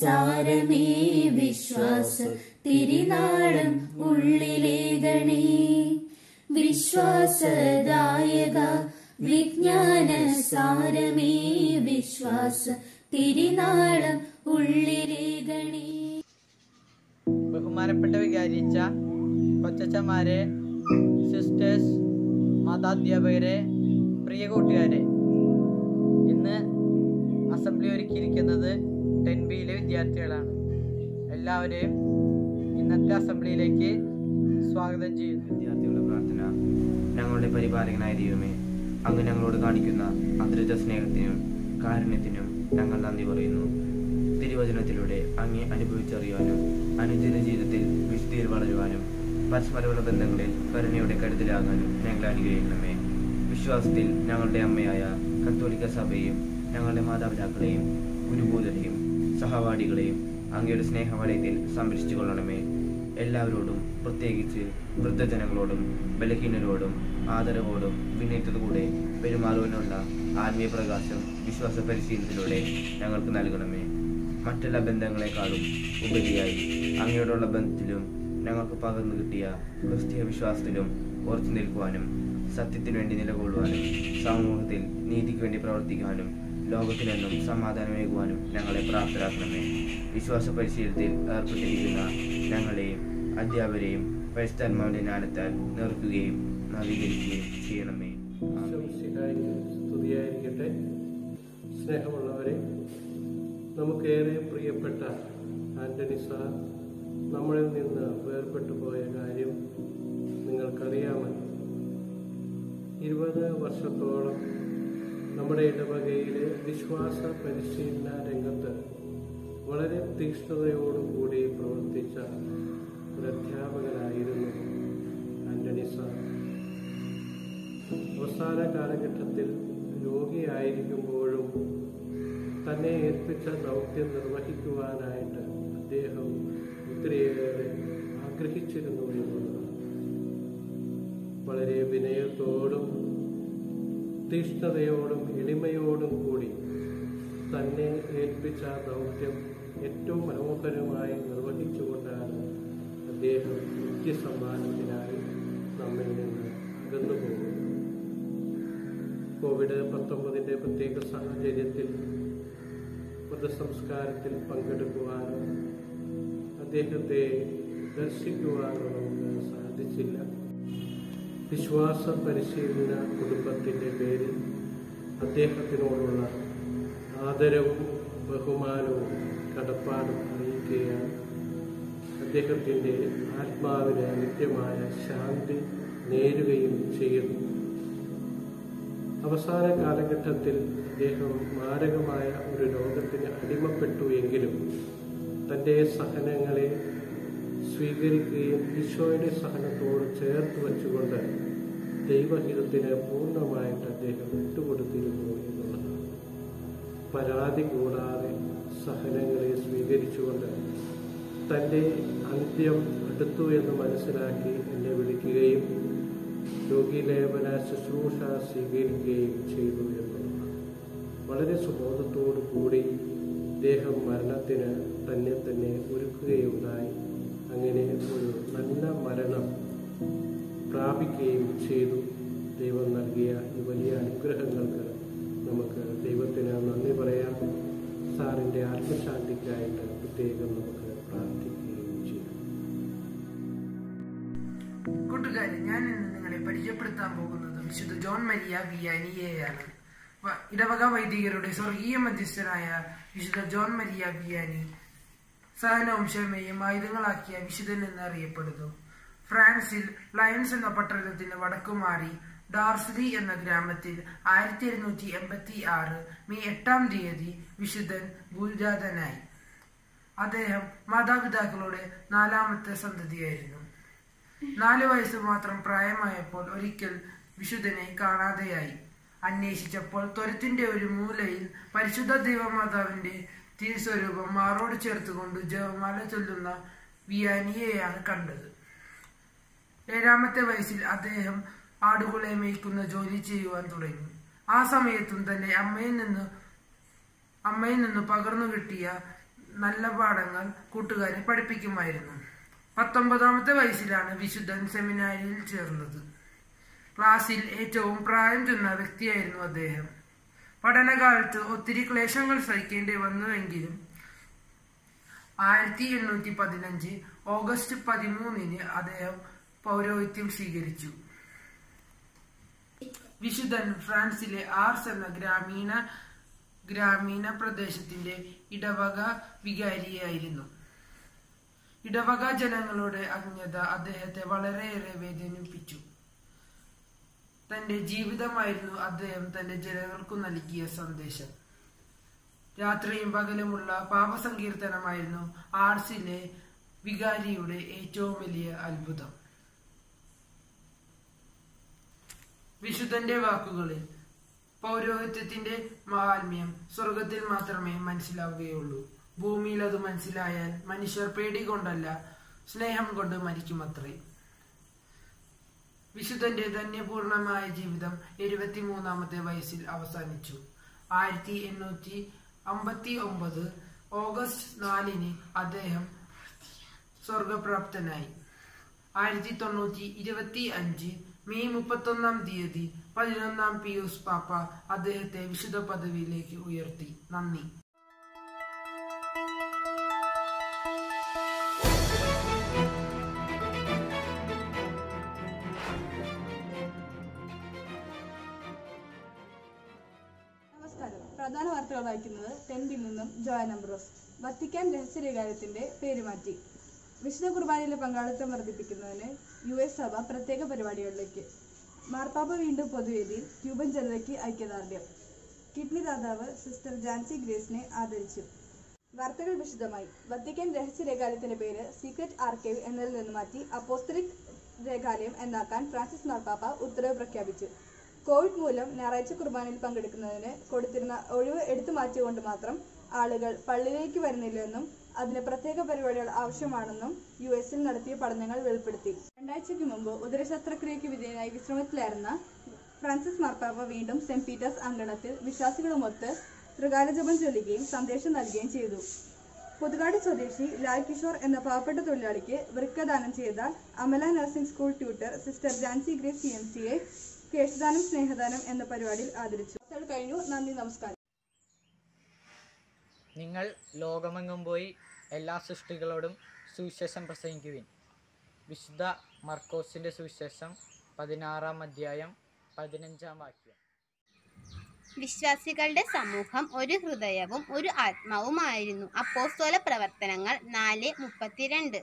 സാരമേ വിശ്വാസ തിരിനാളം ഉള്ളിലേകണേ വിശ്വാസദായക വിജ്ഞാന സാരമേ വിശ്വാസ തിരിനാളം ഉള്ളിലേകണേ ബഹുമാനപ്പെട്ട വികാരിച്ച കൊച്ചച്ചന്മാരെ സിസ്റ്റേഴ്സ് മതാധ്യാപകരെ പ്രിയ കൂട്ടുകാരെ ഇന്ന് അസംബ്ലി ഒരുക്കിയിരിക്കുന്നത് ടെൻ ബിയിലെ വിദ്യാർത്ഥികളാണ് എല്ലാവരെയും ഇന്നത്തെ അസംബ്ലിയിലേക്ക് സ്വാഗതം ചെയ്യുന്നു വിദ്യാർത്ഥികളുടെ പ്രാർത്ഥന ഞങ്ങളുടെ പരിപാലകനായ ദൈവമേ അങ്ങ് ഞങ്ങളോട് കാണിക്കുന്ന അദ്രിത സ്നേഹത്തിനും കാരുണ്യത്തിനും ഞങ്ങൾ നന്ദി പറയുന്നു തിരുവചനത്തിലൂടെ അങ്ങേ അനുഭവിച്ചറിയാനും അനുദിന ജീവിതത്തിൽ വിശുദ്ധിയിൽ വളരുവാനും പരസ്പരമുള്ള ബന്ധങ്ങളിൽ കരുണയുടെ കരുതലാകാനും ഞങ്ങളെ അനുഗ്രഹിക്കണമേ വിശ്വാസത്തിൽ ഞങ്ങളുടെ അമ്മയായ കത്തോലിക്ക സഭയെയും ഞങ്ങളുടെ മാതാപിതാക്കളെയും ഗുരുഭൂതരെയും സഹപാഠികളെയും അങ്ങയുടെ സ്നേഹവലയത്തിൽ സംരക്ഷിച്ചു കൊള്ളണമേ എല്ലാവരോടും പ്രത്യേകിച്ച് വൃദ്ധജനങ്ങളോടും ബലഹീനരോടും ആദരവോടും വിനയത്തോടുകൂടെ പെരുമാറുവാനുള്ള ആത്മീയ പ്രകാശം വിശ്വാസ പരിശീലനത്തിലൂടെ ഞങ്ങൾക്ക് നൽകണമേ മറ്റെല്ലാ ബന്ധങ്ങളെക്കാളും ഉപരിയായി അങ്ങയോടുള്ള ബന്ധത്തിലും ഞങ്ങൾക്ക് പകർന്നു കിട്ടിയ ക്രിസ്തീയ വിശ്വാസത്തിലും ഉറച്ചു നിൽക്കുവാനും സത്യത്തിനു വേണ്ടി നിലകൊള്ളുവാനും സമൂഹത്തിൽ നീതിക്ക് വേണ്ടി പ്രവർത്തിക്കാനും ലോകത്തിനെന്നും സമാധാനമേകുവാനും ഞങ്ങളെ പ്രാപ്തരാക്കണമേ വിശ്വാസ പരിശീലനത്തിൽ ഏർപ്പെട്ടിരിക്കുന്ന ഞങ്ങളെയും അധ്യാപകരെയും പരിസ്ഥാത്മാവിന്റെ ജ്ഞാനത്താൽ നിർക്കുകയും നവീകരിക്കുകയും ചെയ്യണമേ ആമേൻ. ശംസിഹായിക്ക് സ്തുതിയായിരിക്കട്ടെ സ്നേഹമുള്ളവരെ നമുക്കേറെ പ്രിയപ്പെട്ട ആന്റണി സാർ നമ്മളിൽ നിന്ന് വേർപെട്ടു പോയ കാര്യം നിങ്ങൾക്കറിയാമല്ലോ ഇരുപത് വർഷത്തോളം നമ്മുടെ ഇടവകയിലെ വിശ്വാസ പരിശീലന രംഗത്ത് വളരെ തീക്ഷ്ണതയോടുകൂടി പ്രവർത്തിച്ച ഒരു അധ്യാപകനായിരുന്നു ആന്റണി സാർ അവസാന കാലഘട്ടത്തിൽ രോഗിയായിരിക്കുമ്പോഴും തന്നെ ഏൽപ്പിച്ച ദൗത്യം നിർവഹിക്കുവാനായിട്ട് അദ്ദേഹം ഒത്തിരിയേറെ ആഗ്രഹിച്ചിരുന്നു എന്നുള്ളതാണ് വളരെ വിനയത്തോടും തീഷ്ണതയോടും എളിമയോടും കൂടി തന്നെ ഏൽപ്പിച്ച ദൗത്യം ഏറ്റവും മനോഹരമായി നിർവഹിച്ചുകൊണ്ടാണ് അദ്ദേഹം നിത്യസമ്മാനത്തിനായി നമ്മിൽ നിന്ന് അകന്നു പോകുന്നത് കോവിഡ് പത്തൊമ്പതിൻ്റെ പ്രത്യേക സാഹചര്യത്തിൽ മൃതസംസ്കാരത്തിൽ പങ്കെടുക്കുവാനോ അദ്ദേഹത്തെ ദർശിക്കുവാനോ നമുക്ക് സാധിച്ചില്ല വിശ്വാസ പരിശീലന കുടുംബത്തിൻ്റെ പേരിൽ അദ്ദേഹത്തിനോടുള്ള ആദരവും ബഹുമാനവും കടപ്പാടും അറിയിക്കുകയാണ് അദ്ദേഹത്തിൻ്റെ ആത്മാവിന് നിത്യമായ ശാന്തി നേരുകയും ചെയ്യുന്നു അവസാന കാലഘട്ടത്തിൽ അദ്ദേഹം മാരകമായ ഒരു രോഗത്തിന് അടിമപ്പെട്ടു എങ്കിലും തൻ്റെ സഹനങ്ങളെ സ്വീകരിക്കുകയും ഈശോയുടെ സഹനത്തോട് ചേർത്ത് വച്ചുകൊണ്ട് ദൈവഹിതത്തിന് പൂർണ്ണമായിട്ട് അദ്ദേഹം വിട്ടുകൊടുത്തിരുന്നു എന്നുള്ളതാണ് പരാതി കൂടാതെ സഹനങ്ങളെ സ്വീകരിച്ചുകൊണ്ട് തൻ്റെ അന്ത്യം അടുത്തു എന്ന് മനസ്സിലാക്കി എന്നെ വിളിക്കുകയും രോഗീലേപന ശുശ്രൂഷ സ്വീകരിക്കുകയും ചെയ്തു എന്നുള്ളതാണ് വളരെ സുബോധത്തോടു കൂടി ദേഹം മരണത്തിന് തന്നെ തന്നെ ഒരുക്കുകയുണ്ടായി അങ്ങനെ ഒരു നല്ല മരണം പ്രാപിക്കുകയും ചെയ്തു ദൈവം നൽകിയ ഈ വലിയ അനുഗ്രഹങ്ങൾക്ക് നമുക്ക് ദൈവത്തിന് നന്ദി പറയാം സാറിൻ്റെ ആത്മശാന്തിക്കായിട്ട് പ്രത്യേകം നമുക്ക് പ്രാർത്ഥിക്കുകയും ചെയ്യാം കൂട്ടുകാരെ ഞാൻ ഇന്ന് നിങ്ങളെ പരിചയപ്പെടുത്താൻ പോകുന്നത് വിശുദ്ധ ജോൺ മരിയ വിയാനിയെയാണ് വ- ഇടവക വൈദികരുടെ സ്വർഗീയ മധ്യസ്ഥനായ വിശുദ്ധ ജോൺ മരിയ വിയാനി സഹനവും ക്ഷമയും ആയുധങ്ങളാക്കിയ വിശുദ്ധൻ എന്നറിയപ്പെടുന്നു ഫ്രാൻസിൽ ലയൺസ് എന്ന പട്ടണത്തിന് വടക്കുമാറി ഡാർസ്ലി എന്ന ഗ്രാമത്തിൽ ആയിരത്തി എഴുന്നൂറ്റി എൺപത്തി ആറ് മെയ് എട്ടാം തീയതി വിശുദ്ധൻ ഭൂജാതനായി അദ്ദേഹം മാതാപിതാക്കളുടെ നാലാമത്തെ സന്തതിയായിരുന്നു നാല് വയസ്സ് മാത്രം പ്രായമായപ്പോൾ ഒരിക്കൽ വിശുദ്ധനെ കാണാതെയായി അന്വേഷിച്ചപ്പോൾ ത്വരത്തിന്റെ ഒരു മൂലയിൽ പരിശുദ്ധ ദൈവമാതാവിന്റെ തിരുസ്വരൂപം മാറോട് ചേർത്തുകൊണ്ട് ജപമാല ചൊല്ലുന്ന വിയാനിയെയാണ് കണ്ടത് ഏഴാമത്തെ വയസ്സിൽ അദ്ദേഹം ആടുകളെ മേയ്ക്കുന്ന ജോലി ചെയ്യുവാൻ തുടങ്ങി ആ സമയത്തും തന്റെ അമ്മയിൽ നിന്ന് അമ്മയിൽ നിന്ന് പകർന്നു കിട്ടിയ നല്ല പാഠങ്ങൾ കൂട്ടുകാരെ പഠിപ്പിക്കുമായിരുന്നു പത്തൊമ്പതാമത്തെ വയസ്സിലാണ് വിശുദ്ധൻ സെമിനാരിയിൽ ചേർന്നത് ക്ലാസ്സിൽ ഏറ്റവും പ്രായം ചെന്ന വ്യക്തിയായിരുന്നു അദ്ദേഹം പഠനകാലത്ത് ഒത്തിരി ക്ലേശങ്ങൾ സഹിക്കേണ്ടി വന്നുവെങ്കിലും ആയിരത്തി എണ്ണൂറ്റി പതിനഞ്ച് ഓഗസ്റ്റ് പതിമൂന്നിന് അദ്ദേഹം പൗരോഹിത്യം സ്വീകരിച്ചു വിശുദ്ധൻ ഫ്രാൻസിലെ ആർസ് എന്ന ഗ്രാമീണ ഗ്രാമീണ പ്രദേശത്തിന്റെ ഇടവക വികാരിയായിരുന്നു ഇടവക ജനങ്ങളുടെ അജ്ഞത അദ്ദേഹത്തെ വളരെയേറെ വേദനിപ്പിച്ചു തന്റെ ജീവിതമായിരുന്നു അദ്ദേഹം തന്റെ ജനങ്ങൾക്കു നൽകിയ സന്ദേശം രാത്രിയും പകലുമുള്ള പാപസങ്കീർത്തനമായിരുന്നു ആർസിലെ വികാരിയുടെ ഏറ്റവും വലിയ അത്ഭുതം വിശുദ്ധന്റെ വാക്കുകളിൽ പൗരോഹിത്യത്തിന്റെ മാഹാത്മ്യം സ്വർഗത്തിൽ മാത്രമേ മനസ്സിലാവുകയുള്ളൂ ഭൂമിയിൽ അത് മനസ്സിലായാൽ മനുഷ്യർ പേടി കൊണ്ടല്ല സ്നേഹം കൊണ്ട് മരിക്കുമത്രേ വിശുദ്ധന്റെ ധന്യപൂർണമായ ജീവിതം എഴുപത്തിമൂന്നാമത്തെ വയസ്സിൽ അവസാനിച്ചു ആയിരത്തി എണ്ണൂറ്റി അമ്പത്തി ഒമ്പത് ഓഗസ്റ്റ് നാലിന് അദ്ദേഹം സ്വർഗപ്രാപ്തനായി ആയിരത്തി തൊണ്ണൂറ്റി ഇരുപത്തി അഞ്ച് മെയ് മുപ്പത്തൊന്നാം തീയതി പതിനൊന്നാം പിയൂസ് പാപ്പ അദ്ദേഹത്തെ വിശുദ്ധ പദവിയിലേക്ക് ഉയർത്തി നന്ദി നമസ്കാരം പ്രധാന വാർത്തകൾ വായിക്കുന്നത് ടെൻറ്റിൽ നിന്നും ജോയൻ അംബ്രോസ് വത്തിക്കാൻ രഹസ്യരേഖാലയത്തിന്റെ പേരുമാറ്റി വിശുദ്ധ കുർബാനയിലെ പങ്കാളിത്തം വർദ്ധിപ്പിക്കുന്നതിന് യു എസ് സഭ പ്രത്യേക പരിപാടികളിലേക്ക് മാർപ്പാപ്പ വീണ്ടും പൊതുവേദിയിൽ ക്യൂബൻ ജനതയ്ക്ക് ഐക്യദാർഢ്യം കിഡ്നി ദാതാവ് സിസ്റ്റർ ജാൻസി ഗ്രേസിനെ ആദരിച്ചു വാർത്തകൾ വിശദമായി വത്തിക്കാൻ രഹസ്യരേഖാലയത്തിന്റെ പേര് സീക്രട്ട് ആർക്കൈവ് എന്നതിൽ നിന്ന് മാറ്റി അപ്പോസ്തലിക് രേഖാലയം എന്നാക്കാൻ ഫ്രാൻസിസ് മാർപ്പാപ്പ ഉത്തരവ് പ്രഖ്യാപിച്ചു കോവിഡ് മൂലം ഞായറാഴ്ച കുർബാനയിൽ പങ്കെടുക്കുന്നതിന് കൊടുത്തിരുന്ന ഒഴിവ് എടുത്തു മാറ്റിയതുകൊണ്ട് മാത്രം ആളുകൾ പള്ളിയിലേക്ക് വരുന്നില്ലെന്നും അതിന് പ്രത്യേക പരിപാടികൾ ആവശ്യമാണെന്നും യു എസിൽ നടത്തിയ പഠനങ്ങൾ വെളിപ്പെടുത്തി രണ്ടാഴ്ചയ്ക്ക് മുമ്പ് ഉദരശസ്ത്രക്രിയയ്ക്ക് വിധേയനായി വിശ്രമത്തിലായിരുന്ന ഫ്രാൻസിസ് മാർപ്പാപ്പ വീണ്ടും സെന്റ് പീറ്റേഴ്സ് അങ്കണത്തിൽ വിശ്വാസികളുമൊത്ത് ത്രികാലജപം ചൊല്ലുകയും സന്ദേശം നൽകുകയും ചെയ്തു പുതുകാട് സ്വദേശി ലാൽ കിഷോർ എന്ന പാവപ്പെട്ട തൊഴിലാളിക്ക് വൃക്കദാനം ചെയ്ത Amala nursing school tutor sister Jancy Grace C M സിയെ കേശദാനം സ്നേഹദാനം എന്ന പരിപാടിയിൽ ആദരിച്ചു വാർത്തകൾ കഴിഞ്ഞു നന്ദി നമസ്കാരം നിങ്ങൾ ലോകമെങ്ങും പോയി എല്ലാ സൃഷ്ടികളോടും സുവിശേഷം പ്രസംഗിക്കുവിൻ വിശുദ്ധ മർക്കോസിൻ്റെ സുവിശേഷം പതിനാറാം അധ്യായം പതിനഞ്ചാം വാക്യം വിശ്വാസികളുടെ സമൂഹം ഒരു ഹൃദയവും ഒരു ആത്മാവുമായിരുന്നു അപ്പോസ്തോല പ്രവർത്തനങ്ങൾ നാല് മുപ്പത്തിരണ്ട്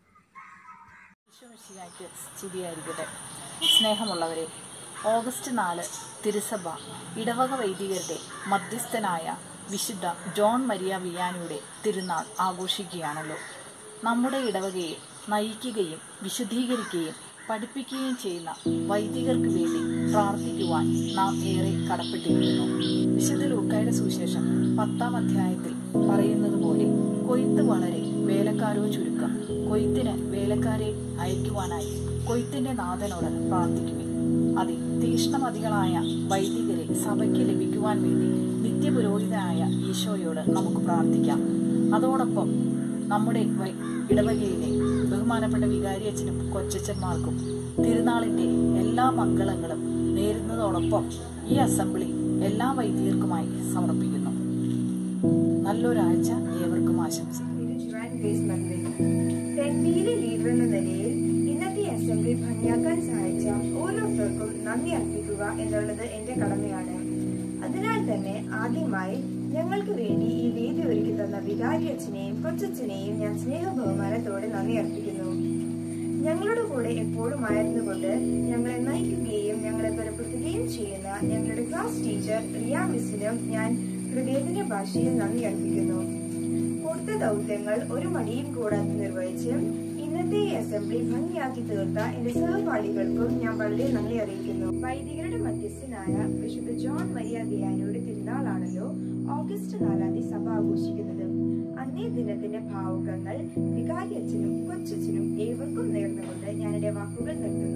ഈശോമിശിഹായ്ക്ക് സ്തുതിയായിരിക്കട്ടെ സ്നേഹമുള്ളവരെ ഓഗസ്റ്റ് നാല് തിരുസഭ ഇടവക വൈദികരുടെ മധ്യസ്ഥനായ വിശുദ്ധ ജോൺ മരിയ വിയാനിയുടെ തിരുനാൾ ആഘോഷിക്കുകയാണല്ലോ നമ്മുടെ ഇടവകയെ നയിക്കുകയും വിശുദ്ധീകരിക്കുകയും പഠിപ്പിക്കുകയും ചെയ്യുന്ന വൈദികർക്ക് വേണ്ടി പ്രാർത്ഥിക്കുവാൻ നാം ഏറെ കടപ്പെട്ടിരിക്കുന്നു വിശുദ്ധ ലൂക്കായുടെ സുവിശേഷം പത്താം അധ്യായത്തിൽ പറയുന്നത് പോലെ കൊയ്ത്ത് വളരെ വേലക്കാരോ ചുരുക്കം കൊയ്ത്തിന് വേലക്കാരെ അയക്കുവാനായി കൊയ്ത്തിന്റെ നാഥനോട് പ്രാർത്ഥിക്കുവിൻ അതെ തീഷ്ണമതികളായ വൈദികരെ സഭയ്ക്ക് ലഭിക്കുവാൻ വേണ്ടി നിത്യപുരോഹിതനായ ഈശോയോട് നമുക്ക് പ്രാർത്ഥിക്കാം അതോടൊപ്പം നമ്മുടെ വൈ- ഇടവകയിലെ ബഹുമാനപ്പെട്ട വികാരിയച്ഛനും കൊച്ചച്ഛന്മാർക്കും തിരുനാളിന്റെ എല്ലാ മംഗളങ്ങളും നേരുന്നതോടൊപ്പം ഈ അസംബ്ലി എല്ലാ വൈദികർക്കുമായി സമർപ്പിക്കുന്നു നല്ലൊരാഴ്ച ഏവർക്കും ആശംസിക്കുന്നു ജുവാൻ ഗ്രേസ് മർവിൻ തെൻഡിയിലെ ലീഡർ എന്ന നിലയിൽ ഇന്നത്തെ അസംബ്ലി ഭംഗിയാക്കാൻ സഹായിച്ച ഓരോരുത്തർക്കും നന്ദി അർപ്പിക്കുക എന്നുള്ളത് എന്റെ കടമയാണ് അതിനാൽ തന്നെ ആദ്യമായി ഞങ്ങൾക്ക് വേണ്ടി ഈ വേദി ഒരുക്കി തന്ന വികാരി അച്ഛനെയും കൊച്ചച്ഛനെയും ഞാൻ സ്നേഹ ബഹുമാനത്തോടെ നന്ദി അർപ്പിക്കുന്നു ഞങ്ങളുടെ കൂടെ എപ്പോഴും ആയിരുന്നുകൊണ്ട് ഞങ്ങളെ നയിക്കുകയും ഞങ്ങളെ ബലപ്പെടുത്തുകയും ചെയ്യുന്ന ഞങ്ങളുടെ ക്ലാസ് ടീച്ചർ റിയ മിസ്സിനും ഞാൻ ഹൃദയത്തിന്റെ ഭാഷയിൽ നന്ദി അർപ്പിക്കുന്നു കൊടുത്ത ദൗത്യങ്ങൾ ഒരു മടിയും കൂടാതെ നിർവഹിച്ച് ഇന്നത്തെ ഈ അസംബ്ലി ഭംഗിയാക്കി തീർത്ത എന്റെ സഹപാഠികൾക്കും ഞാൻ വളരെ നന്ദി അറിയിക്കുന്നു വൈദികരുടെ മധ്യസ്ഥനായ വിശുദ്ധ ജോൺ മരിയ വിയാനിയുടെ തിരുനാളാണല്ലോ ഓഗസ്റ്റ് നാലാം തീയതി സഭ ആഘോഷിക്കുന്നത് അന്നേ ദിനത്തിന്റെ ഭാവുകങ്ങൾ വികാരി അച്ഛനും കൊച്ചച്ഛനും ഏവർക്കും നേർന്നുകൊണ്ട് ഞാൻ എന്റെ വാക്കുകൾ നിർത്തുന്നു